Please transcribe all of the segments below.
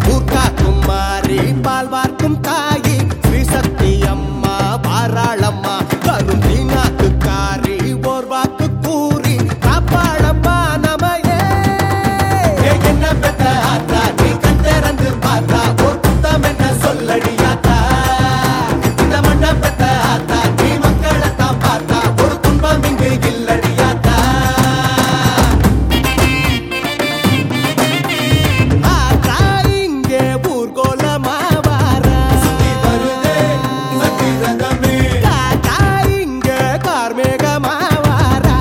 ஊர்காக்கும் மாறி பால் வார்க்கும் தாயி ஸ்ரீ சக்தி அம்மா பாராளம்மா வரும் தீனாக்கு காரி ஓர் வாக்கு கூறி காப்பாளம்மா நமையே ஏ என்ன பெத்த ஆத்தா நீ கண் திறந்து பார்த்தா ஒரு புத்தம் என்ன சொல்லடியாத்தா இந்த மண்ண பெத்த ஆத்தா நீ மக்களைத்தான் பார்த்தா ஒரு துன்பம் இங்கு இல்லடியாத்தா ஆத்தா இங்கே ஊர்கோலமா வாரா. காக்கா இங்கே கார்மேகமா வாரா.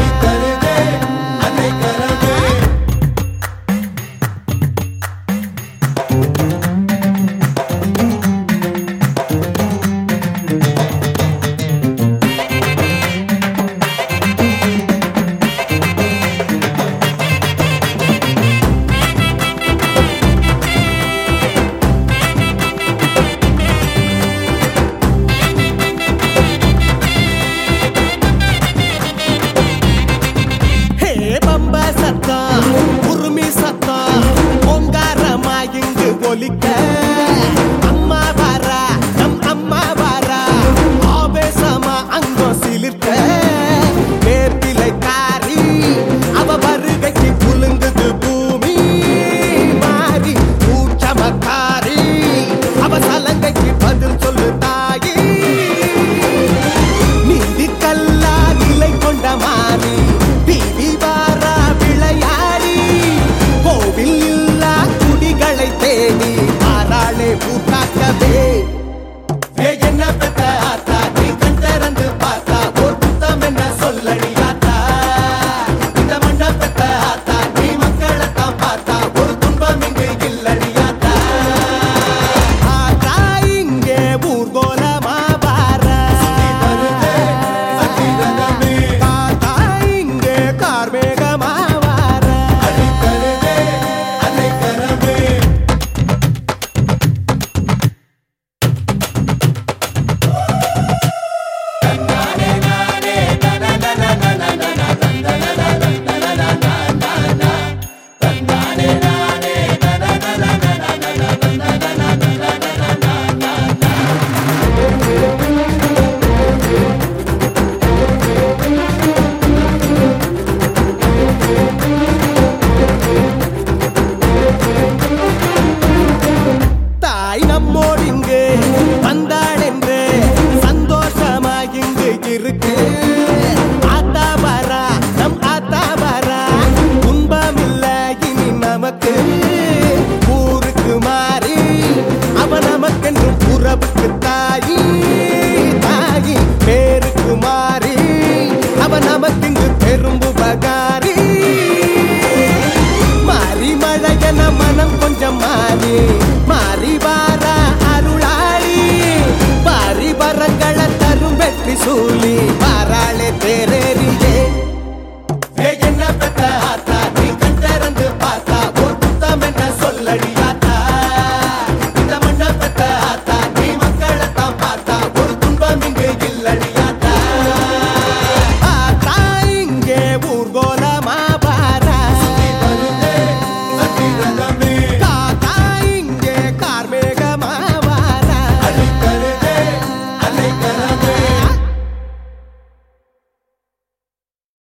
ஹே பம்ப சத்தம் உருமி சத்தம் ஓங்காரமா இங்கு ஒலிக்க அம்மா வாரா நம் அம்மா வாரா ஆவேசமா அங்கோ சிலிர்க்க வேப்பிலை காரி அவ வருகைக்கு புலுங்குது பூமி மாறி ஊச்சமக்காரி அவ சலங்கைக்கு பதில் சொல்லு தாயி நீதி கல்லா நிலை கொண்ட மாறி பிவி வாரா விளையாடி கோவில் இல்லா குடிகளை தேடி ஆறாளே பூத்தாக்கவே ஏ என்ன பெத்த ஆத்தா நீ கண் திறந்து பார்த்தா ஒரு புத்தம் என்ன சொல்லடி ஆத்தா இந்த மண்ண பெத்த ஆத்தா நீ மக்களைத்தான் பார்த்தா ஒரு துன்பம் இங்கு இல்லடி ஆத்தா ஆத்தா இங்கே ஊர்கோலமா வாரா. காக்கா இங்கே கார்மேகமா வாரா. தாய் நம்மோடு இங்கு வந்தாள் என்று சந்தோஷமா இங்கு இருக்கு ஆத்தா வரா நம் ஆத்தா வரா துன்பம் இல்ல இனி நமக்கு ஊருக்கு மாறி அவ நமக்கென்றும் உறவுக்கு தாயி தாயி பேருக்கு மாறி அவ நமக்கிங்கு பெரும் உபகாரி மாறி மழையன மனம் கொஞ்சம் மாறி மாறி வாரா அருளாளி பாரி வரங்களை தரும் வெற்றி சூலி வாராளே தேரேறி